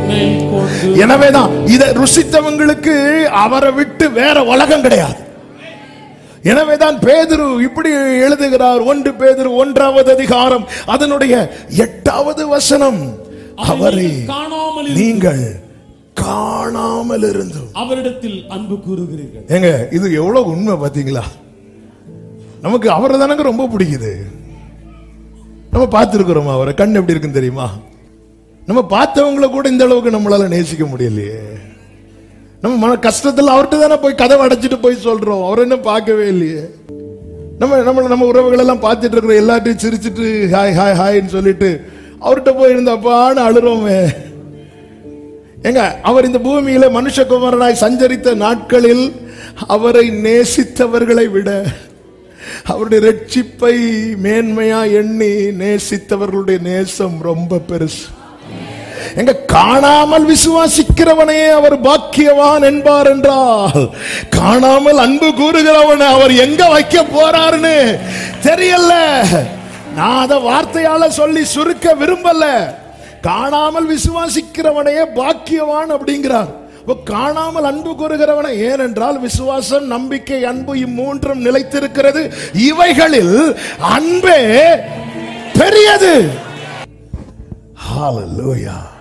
என்னை கொண்டு எனவேதான் இதை ருசித்தவங்களுக்கு அவரை விட்டு வேற உலகம் கிடையாது எனவேதான் பேதுரு இப்படி எழுதுகிறார் ஒன்று பேதுரு ஒன்றாவது அதிகாரம் அதனுடைய எட்டாவது வசனம் அவரை நீங்கள் காணாமல் இருந்து நீங்கள் காணாமல் இருந்தும் அவரிடத்தில் அன்பு கூறுகிறீர்கள் ஏங்க இது எவ்வளவு உண்மை பாத்தீங்களா நமக்கு அவரை தானங்க ரொம்ப பிடிக்குது நம்ம பார்த்துருக்கிறோமா அவரை கண் எப்படி இருக்குன்னு தெரியுமா நம்ம பார்த்தவங்கள கூட இந்த அளவுக்கு நம்மளால நேசிக்க முடியலையே நம்ம மன கஷ்டத்துல அவர்கிட்ட தானே போய் கதவை அடைச்சிட்டு போய் சொல்றோம் அவர் என்ன பார்க்கவே இல்லையே நம்ம நம்ம நம்ம உறவுகள் எல்லாம் பார்த்துட்டு இருக்கிறோம் எல்லாத்தையும் சிரிச்சிட்டு ஹாய் ஹாய் ஹாய்ன்னு சொல்லிட்டு அவர்கிட்ட போய் இருந்தப்பான்னு அழுறோமே ஏங்க அவர் இந்த பூமியில மனுஷகுமாரனாய் சஞ்சரித்த நாட்களில் அவரை நேசித்தவர்களை விட அவருடைய ரட்சிப்பை மேன்மையா எண்ணி நேசித்தவர்களுடைய நேசம் ரொம்ப பெருசு எங்க காணாமல் விசுவாசிக்கிறவனே அவர் பாக்கியவான் என்பார் என்றால் காணாமல் அன்பு கூறுகிறவனை அவர் எங்க வைக்க போறாருன்னு தெரியல நான் அதை வார்த்தையால சொல்லி சுருக்க விரும்பல காணாமல் விசுவாசிக்கிறவனையே பாக்கியவான் அப்படிங்கிறார் அப்ப காணாமல் அன்பு கூறுகிறவனை ஏனென்றால் விசுவாசம் நம்பிக்கை அன்பு இம்மூன்றும் நிலைத்திருக்கிறது இவைகளில் அன்பே பெரியது Hallelujah.